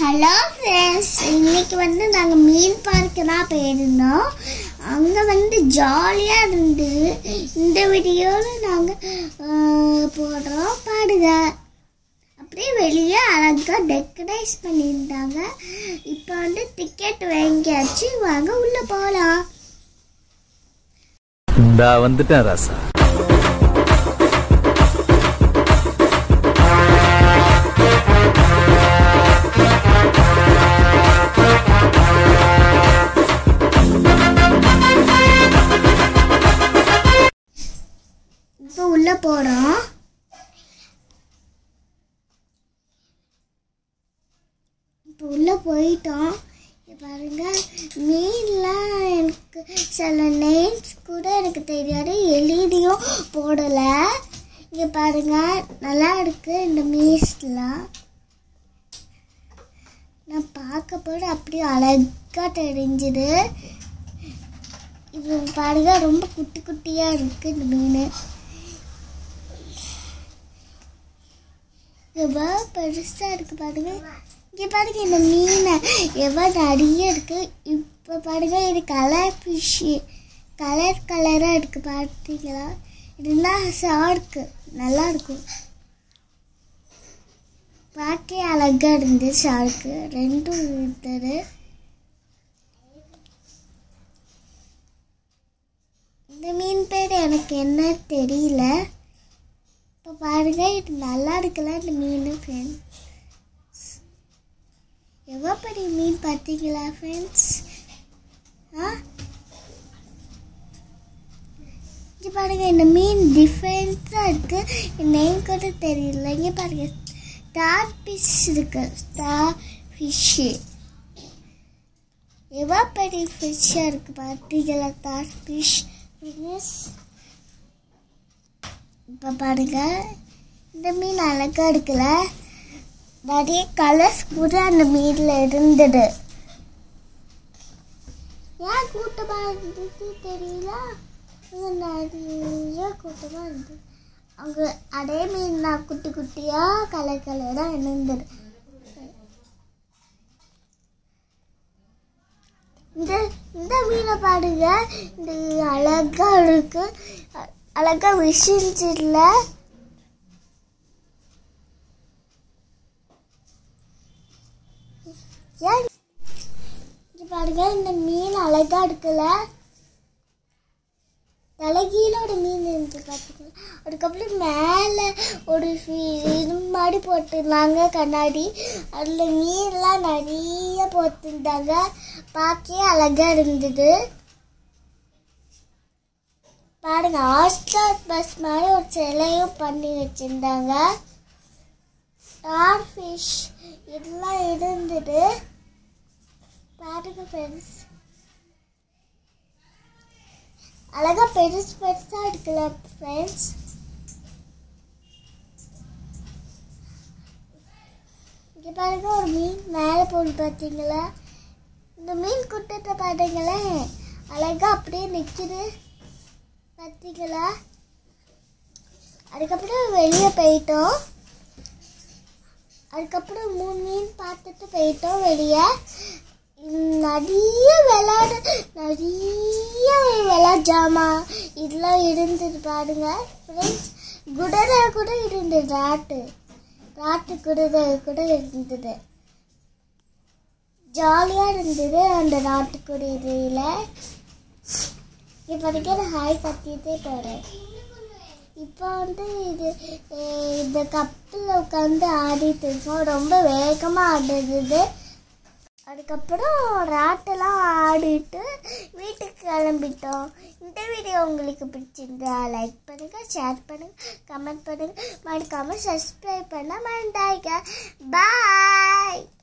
hello friends இன்னைக்கு வந்து நாங்கள் மீன் பார்க்கு தான் போயிருந்தோம் அங்கே வந்து ஜாலியாக இருந்து இந்த வீடியோவில் நாங்கள் போடுறோம் பாடுங்க அப்படியே வெளியே அழகாக டெக்கரேட் பண்ணியிருந்தாங்க இப்போ வந்து டிக்கெட் வாங்கியாச்சு வாங்க உள்ளே போகலாம் இந்தா வந்துட்டேன் ராசா இப்போ உள்ளே போகிறோம் இப்போ உள்ளே போயிட்டோம் இங்க பாருங்க மீன்லாம் எனக்கு சில நேம்ஸ் கூட எனக்கு தெரியாது எழுதியும் போடலை இங்கே பாருங்க நல்லா இருக்கு இந்த மீன்ஸ்லாம் நான் பார்க்க போது அப்படியே அழகாக தெரிஞ்சுது இது பாருங்க ரொம்ப குட்டி குட்டியாக இருக்கு இந்த மீன் எவ்வளோ பெருசாக இருக்கு பாருங்க இங்கே பாருங்க இந்த மீனை எவ்வளோ நிறைய இருக்கு இப்போ பாருங்க இது கலர் ஃபிஷ்ஷு கலர் கலராக இருக்கு பார்த்தீங்களா இதுதான் ஷார்க்கு நல்லா இருக்கும் பார்க்க அழகாக இருந்து ஷார்க்கு ரெண்டும் இருந்தது இந்த மீன் பேர் எனக்கு என்ன தெரியல இப்போ பாருங்க இது நல்லா இருக்குல்ல இந்த மீன் ஃப்ரெண்ட்ஸ் எவ்வளோ பெரிய மீன் பார்த்தீங்களா ஃப்ரெண்ட்ஸ் ஆ இங்கே பாருங்க இந்த மீன் டிஃப்ரெண்ட்டாக இருக்கு நேம் கூட தெரியல இங்கே பாருங்க ஸ்டார் ஃபிஷ் இருக்கு ஸ்டார் ஃபிஷ்ஷு எவ்வளோ பெரிய ஃபிஷ்ஷாக இருக்குது பார்த்தீங்களா ஸ்டார் ஃபிஷ் இப்போ பாருங்க இந்த மீன் அழகா இருக்குல்ல நிறைய கலர்ஸ் கூட அந்த மீனில் இருந்தது ஏன் கூட்டமாக இருந்துச்சு தெரியல அங்க நிறைய கூட்டமாக இருந்தது அவங்க அதே மீன் தான் குட்டி குட்டியாக கலர் கலராக இருந்தது இந்த இந்த மீனை பாருங்க இந்த அழகா இருக்கு அ- அழகா விசிஞ்சிடல ஏன் இங்க பாருங்க இந்த மீன் அழகா இருக்குல்ல தலைகீழோட மீன் இருந்து பார்த்துக்கலாம் அதுக்கப்புறம் மேலே ஒரு ஃபி- இது மாதிரி போட்டிருந்தாங்க கண்ணாடி அதில் மீன்லாம் நிறைய போட்டிருந்தாங்க பார்க்கவே அழகாக இருந்தது பாருங்க ஹாட்ஸ்டார் பஸ் மாதிரி ஒரு சிலையும் பண்ணி வச்சுருந்தாங்க ஸ்டார் ஃபிஷ் இதெல்லாம் இருந்தது பாருங்க ஃப்ரெண்ட்ஸ் அழகா பெருசு பெருசா இருக்குல்ல ஃப்ரெண்ட்ஸ் இங்க பாருங்க ஒரு மீன் மேலே போட்டு பார்த்தீங்களா இந்த மீன் கூட்டத்தை பாருங்களேன் அழகா அப்படியே நிக்குது பார்த்தீங்களா அதுக்கப்புறம் வெளியே போயிட்டோம் அதுக்கப்புறம் மூணு மீன் பார்த்துட்டு போயிட்டோம் வெளியே உம், நிறைய விளையாடு நிறைய விளையாட ஜாமான் இதெல்லாம் இருந்தது பாருங்க ஃப்ரெண்ட்ஸ் குதிரை கூட இருந்தது ராட்டு ராட்டு குதிரை கூட இருந்தது ஜாலியாக இருந்தது அந்த ராட்டு குதிரையில் இப்போதைக்கு நான் ஹாய் கத்திட்டே போகிறேன் இப்போ வந்து இது அஹ், இந்த கப்பில் உட்காந்து ஆடிட்டு இருக்கோம் ரொம்ப வேகமாக ஆடுறது அதுக்கப்புறம் ராட்டெல்லாம் ஆடிட்டு வீட்டுக்கு கிளம்பிட்டோம் இந்த வீடியோ உங்களுக்கு பிடிச்சிருந்தா லைக் பண்ணுங்கள் ஷேர் பண்ணுங்கள் கமெண்ட் பண்ணுங்கள் மறக்காமல் சப்ஸ்கிரைப் பண்ண மறந்தாங்க பாய்